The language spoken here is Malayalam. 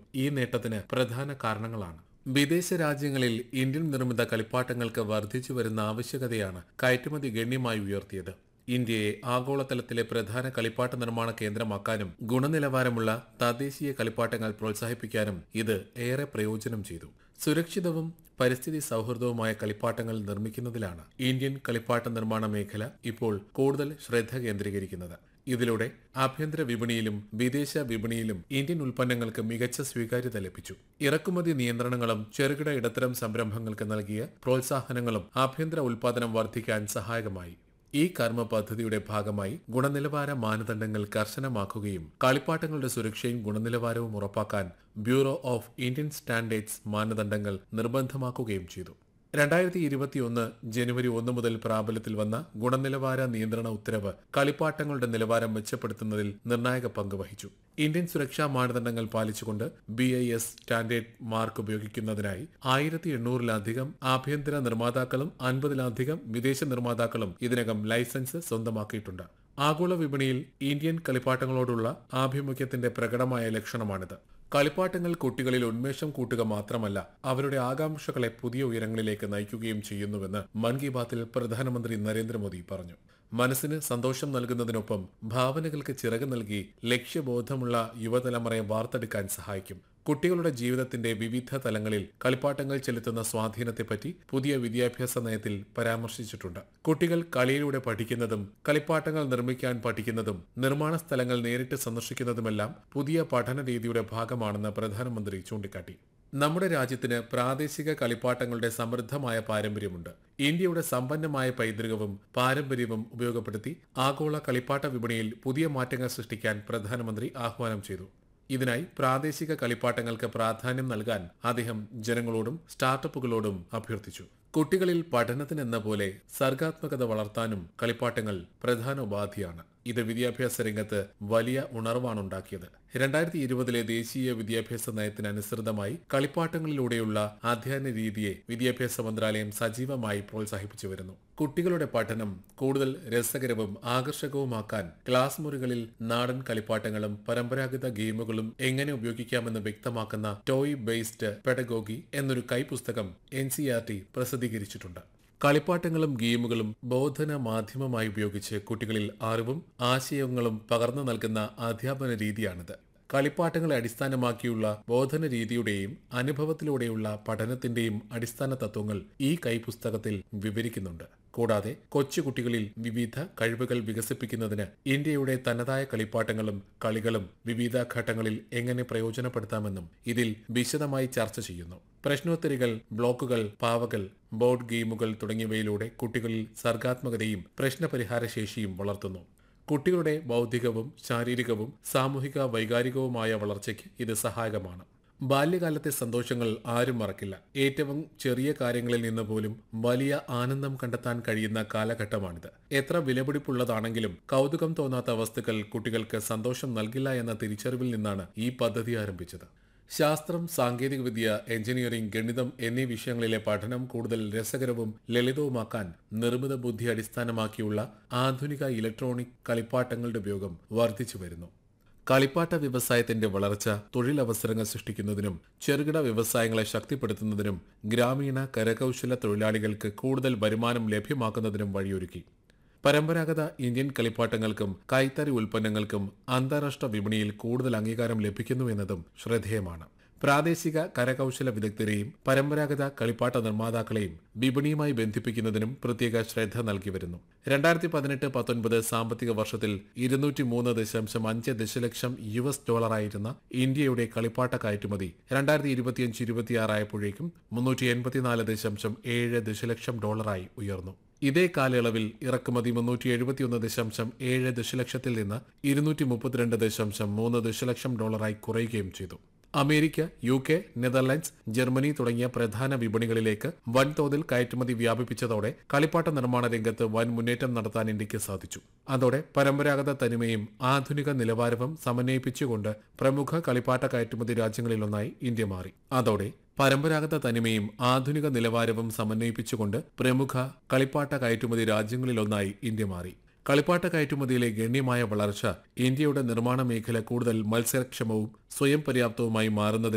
ഈ നേട്ടത്തിന് പ്രധാന കാരണങ്ങളാണ് വിദേശ രാജ്യങ്ങളിൽ ഇന്ത്യൻ നിർമ്മിത കളിപ്പാട്ടങ്ങൾക്ക് വർദ്ധിച്ചു വരുന്ന ആവശ്യകതയാണ് കയറ്റുമതി ഗണ്യമായി ഉയർത്തിയത് ഇന്ത്യയെ ആഗോളതലത്തിലെ പ്രധാന കളിപ്പാട്ട നിർമ്മാണ കേന്ദ്രമാക്കാനും ഗുണനിലവാരമുള്ള തദ്ദേശീയ കളിപ്പാട്ടങ്ങൾ പ്രോത്സാഹിപ്പിക്കാനും ഇത് ഏറെ പ്രയോജനം ചെയ്തു സുരക്ഷിതവും പരിസ്ഥിതി സൗഹൃദവുമായ കളിപ്പാട്ടങ്ങൾ നിർമ്മിക്കുന്നതിലാണ് ഇന്ത്യൻ കളിപ്പാട്ട നിർമ്മാണ മേഖല ഇപ്പോൾ കൂടുതൽ ശ്രദ്ധ കേന്ദ്രീകരിക്കുന്നത് ഇതിലൂടെ ആഭ്യന്തര വിപണിയിലും വിദേശ വിപണിയിലും ഇന്ത്യൻ ഉൽപ്പന്നങ്ങൾക്ക് മികച്ച സ്വീകാര്യത ലഭിച്ചു ഇറക്കുമതി നിയന്ത്രണങ്ങളും ചെറുകിട ഇടത്തരം സംരംഭങ്ങൾക്ക് നൽകിയ പ്രോത്സാഹനങ്ങളും ആഭ്യന്തര ഉൽപാദനം വർദ്ധിക്കാൻ സഹായകമായി ഈ കർമ്മ പദ്ധതിയുടെ ഭാഗമായി ഗുണനിലവാര മാനദണ്ഡങ്ങൾ കർശനമാക്കുകയും കളിപ്പാട്ടങ്ങളുടെ സുരക്ഷയും ഗുണനിലവാരവും ഉറപ്പാക്കാൻ ബ്യൂറോ ഓഫ് ഇന്ത്യൻ സ്റ്റാൻഡേർഡ്സ് മാനദണ്ഡങ്ങൾ നിർബന്ധമാക്കുകയും ചെയ്തു രണ്ടായിരത്തി ഇരുപത്തിയൊന്ന് ജനുവരി ഒന്ന് മുതൽ പ്രാബല്യത്തിൽ വന്ന ഗുണനിലവാര നിയന്ത്രണ ഉത്തരവ് കളിപ്പാട്ടങ്ങളുടെ നിലവാരം മെച്ചപ്പെടുത്തുന്നതിൽ നിർണായക പങ്ക് വഹിച്ചു ഇന്ത്യൻ സുരക്ഷാ മാനദണ്ഡങ്ങൾ പാലിച്ചുകൊണ്ട് B I S standard mark ഉപയോഗിക്കുന്നതിനായി ആയിരത്തി എണ്ണൂറിലധികം ആഭ്യന്തര നിർമ്മാതാക്കളും അൻപതിലധികം വിദേശ നിർമ്മാതാക്കളും ഇതിനകം ലൈസൻസ് സ്വന്തമാക്കിയിട്ടുണ്ട് ആഗോള വിപണിയിൽ ഇന്ത്യൻ കളിപ്പാട്ടങ്ങളോടുള്ള ആഭിമുഖ്യത്തിന്റെ പ്രകടമായ ലക്ഷണമാണിത് കളിപ്പാട്ടങ്ങൾ കുട്ടികളിൽ ഉന്മേഷം കൂട്ടുക മാത്രമല്ല അവരുടെ ആകാംക്ഷകളെ പുതിയ ഉയരങ്ങളിലേക്ക് നയിക്കുകയും ചെയ്യുന്നുവെന്ന് മൻ കി ബാത്തിൽ പ്രധാനമന്ത്രി നരേന്ദ്രമോദി പറഞ്ഞു മനസ്സിന് സന്തോഷം നൽകുന്നതിനൊപ്പം ഭാവനകൾക്ക് ചിറക് നൽകി ലക്ഷ്യബോധമുള്ള യുവതലമുറയെ വാർത്തെടുക്കാൻ സഹായിക്കും കുട്ടികളുടെ ജീവിതത്തിന്റെ വിവിധ തലങ്ങളിൽ കളിപ്പാട്ടങ്ങൾ ചെലുത്തുന്ന സ്വാധീനത്തെപ്പറ്റി പുതിയ വിദ്യാഭ്യാസ നയത്തിൽ പരാമർശിച്ചിട്ടുണ്ട് കുട്ടികൾ കളിയിലൂടെ പഠിക്കുന്നതും കളിപ്പാട്ടങ്ങൾ നിർമ്മിക്കാൻ പഠിക്കുന്നതും നിർമ്മാണ സ്ഥലങ്ങൾ നേരിട്ട് സന്ദർശിക്കുന്നതുമെല്ലാം പുതിയ പഠന രീതിയുടെ ഭാഗമാണെന്ന് പ്രധാനമന്ത്രി ചൂണ്ടിക്കാട്ടി നമ്മുടെ രാജ്യത്തിന് പ്രാദേശിക കളിപ്പാട്ടങ്ങളുടെ സമൃദ്ധമായ പാരമ്പര്യമുണ്ട് ഇന്ത്യയുടെ സമ്പന്നമായ പൈതൃകവും പാരമ്പര്യവും ഉപയോഗപ്പെടുത്തി ആഗോള കളിപ്പാട്ട വിപണിയിൽ പുതിയ മാറ്റങ്ങൾ സൃഷ്ടിക്കാൻ പ്രധാനമന്ത്രി ആഹ്വാനം ചെയ്തു ഇതിനായി പ്രാദേശിക കളിപ്പാട്ടങ്ങൾക്ക് പ്രാധാന്യം നൽകാൻ അദ്ദേഹം ജനങ്ങളോടും സ്റ്റാർട്ടപ്പുകളോടും അഭ്യർത്ഥിച്ചു കുട്ടികളിൽ പഠനത്തിനെന്ന പോലെ സർഗാത്മകത വളർത്താനും കളിപ്പാട്ടങ്ങൾ പ്രധാന ഉപാധിയാണ് ഇത് വിദ്യാഭ്യാസ രംഗത്ത് വലിയ ഉണർവാണുണ്ടാക്കിയത് രണ്ടായിരത്തി ഇരുപതിലെ ദേശീയ വിദ്യാഭ്യാസ നയത്തിനനുസൃതമായി കളിപ്പാട്ടങ്ങളിലൂടെയുള്ള അധ്യയന രീതിയെ വിദ്യാഭ്യാസ മന്ത്രാലയം സജീവമായി പ്രോത്സാഹിപ്പിച്ചു വരുന്നു കുട്ടികളുടെ പഠനം കൂടുതൽ രസകരവും ആകർഷകവുമാക്കാൻ ക്ലാസ് മുറികളിൽ നാടൻ കളിപ്പാട്ടങ്ങളും പരമ്പരാഗത ഗെയിമുകളും എങ്ങനെ ഉപയോഗിക്കാമെന്ന് വ്യക്തമാക്കുന്ന ടോയ് ബേസ്ഡ് പെഡഗോഗി എന്നൊരു കൈപുസ്തകം എൻ സി ആർ ടി പ്രസിദ്ധീകരിച്ചിട്ടുണ്ട് കളിപ്പാട്ടങ്ങളും ഗെയിമുകളും ബോധന മാധ്യമമായി ഉപയോഗിച്ച് കുട്ടികളിൽ അറിവും ആശയങ്ങളും പകർന്നു നൽകുന്ന അധ്യാപന രീതിയാണിത് കളിപ്പാട്ടങ്ങളെ അടിസ്ഥാനമാക്കിയുള്ള ബോധന രീതിയുടെയും അനുഭവത്തിലൂടെയുള്ള പഠനത്തിന്റെയും അടിസ്ഥാന തത്വങ്ങൾ ഈ കൈപുസ്തകത്തിൽ വിവരിക്കുന്നുണ്ട് കൂടാതെ കൊച്ചുകുട്ടികളിൽ വിവിധ കഴിവുകൾ വികസിപ്പിക്കുന്നതിന് ഇന്ത്യയുടെ തനതായ കളിപ്പാട്ടങ്ങളും കളികളും വിവിധ ഘട്ടങ്ങളിൽ എങ്ങനെ പ്രയോജനപ്പെടുത്താമെന്നും ഇതിൽ വിശദമായി ചർച്ച ചെയ്യുന്നു പ്രശ്നോത്തരികൾ ബ്ലോക്കുകൾ പാവകൾ ബോർഡ് ഗെയിമുകൾ തുടങ്ങിയവയിലൂടെ കുട്ടികളിൽ സർഗാത്മകതയും പ്രശ്നപരിഹാര ശേഷിയും വളർത്തുന്നു കുട്ടികളുടെ ബൗദ്ധികവും ശാരീരികവും സാമൂഹിക വൈകാരികവുമായ വളർച്ചയ്ക്ക് ഇത് സഹായകമാണ് ബാല്യകാലത്തെ സന്തോഷങ്ങൾ ആരും മറക്കില്ല ഏറ്റവും ചെറിയ കാര്യങ്ങളിൽ നിന്ന് പോലും വലിയ ആനന്ദം കണ്ടെത്താൻ കഴിയുന്ന കാലഘട്ടമാണിത് എത്ര വിലപിടിപ്പുള്ളതാണെങ്കിലും കൗതുകം തോന്നാത്ത വസ്തുക്കൾ കുട്ടികൾക്ക് സന്തോഷം നൽകില്ല എന്ന തിരിച്ചറിവിൽ നിന്നാണ് ഈ പദ്ധതി ആരംഭിച്ചത് ശാസ്ത്രം സാങ്കേതികവിദ്യ എഞ്ചിനീയറിംഗ് ഗണിതം എന്നീ വിഷയങ്ങളിലെ പഠനം കൂടുതൽ രസകരവും ലളിതവുമാക്കാൻ നിർമ്മിത ബുദ്ധി അടിസ്ഥാനമാക്കിയുള്ള ആധുനിക ഇലക്ട്രോണിക് കളിപ്പാട്ടങ്ങളുടെ ഉപയോഗം വർദ്ധിച്ചു വരുന്നു കളിപ്പാട്ട വ്യവസായത്തിന്റെ വളർച്ച തൊഴിലവസരങ്ങൾ സൃഷ്ടിക്കുന്നതിനും ചെറുകിട വ്യവസായങ്ങളെ ശക്തിപ്പെടുത്തുന്നതിനും ഗ്രാമീണ കരകൗശല തൊഴിലാളികൾക്ക് കൂടുതൽ വരുമാനം ലഭ്യമാക്കുന്നതിനും വഴിയൊരുക്കി പരമ്പരാഗത ഇന്ത്യൻ കളിപ്പാട്ടങ്ങൾക്കും കൈത്തറി ഉൽപ്പന്നങ്ങൾക്കും അന്താരാഷ്ട്ര വിപണിയിൽ കൂടുതൽ അംഗീകാരം ലഭിക്കുന്നു എന്നതും ശ്രദ്ധേയമാണ് പ്രാദേശിക കരകൗശല വിദഗ്ധരെയും പരമ്പരാഗത കളിപ്പാട്ട നിർമ്മാതാക്കളെയും വിപണിയുമായി ബന്ധിപ്പിക്കുന്നതിനും പ്രത്യേക ശ്രദ്ധ നൽകി വരുന്നു രണ്ടായിരത്തി പതിനെട്ട് പത്തൊൻപത് സാമ്പത്തിക വർഷത്തിൽ ഇരുന്നൂറ്റി മൂന്ന് ദശാംശം അഞ്ച് ദശലക്ഷം യു എസ് ഡോളറായിരുന്ന ഇന്ത്യയുടെ കളിപ്പാട്ട കയറ്റുമതി രണ്ടായിരത്തി ഇരുപത്തിയഞ്ച് ഇരുപത്തിയാറായപ്പോഴേക്കും മുന്നൂറ്റി എൺപത്തിനാല് ദശാംശം ഏഴ് ദശലക്ഷം ഡോളറായി ഉയർന്നു ഇതേ കാലയളവിൽ ഇറക്കുമതി മുന്നൂറ്റി എഴുപത്തിയൊന്ന് ദശാംശം ഏഴ് ദശലക്ഷത്തിൽ നിന്ന് ഇരുന്നൂറ്റി മുപ്പത്തിരണ്ട് ദശാംശം മൂന്ന് ദശലക്ഷം ഡോളറായി കുറയുകയും ചെയ്തു America U K Netherlands Germany തുടങ്ങിയ പ്രധാന വിപണികളിലേക്ക് വൻതോതിൽ കയറ്റുമതി വ്യാപിപ്പിച്ചതോടെ കളിപ്പാട്ട നിർമ്മാണ രംഗത്ത് വൻ മുന്നേറ്റം നടത്താൻ ഇന്ത്യക്ക് സാധിച്ചു അതോടെ പരമ്പരാഗത തനിമയും ആധുനിക നിലവാരവും സമന്വയിപ്പിച്ചുകൊണ്ട് പ്രമുഖ കളിപ്പാട്ട കയറ്റുമതി രാജ്യങ്ങളിലൊന്നായി ഇന്ത്യ മാറി അതോടെ പരമ്പരാഗത തനിമയും ആധുനിക നിലവാരവും സമന്വയിപ്പിച്ചുകൊണ്ട് പ്രമുഖ കളിപ്പാട്ട കയറ്റുമതി രാജ്യങ്ങളിലൊന്നായി ഇന്ത്യ മാറി കളിപ്പാട്ട കയറ്റുമതിയിലെ ഗണ്യമായ വളർച്ച ഇന്ത്യയുടെ നിർമ്മാണ മേഖല കൂടുതൽ മത്സരക്ഷമവും സ്വയം പര്യാപ്തവുമായി മാറുന്നതിന്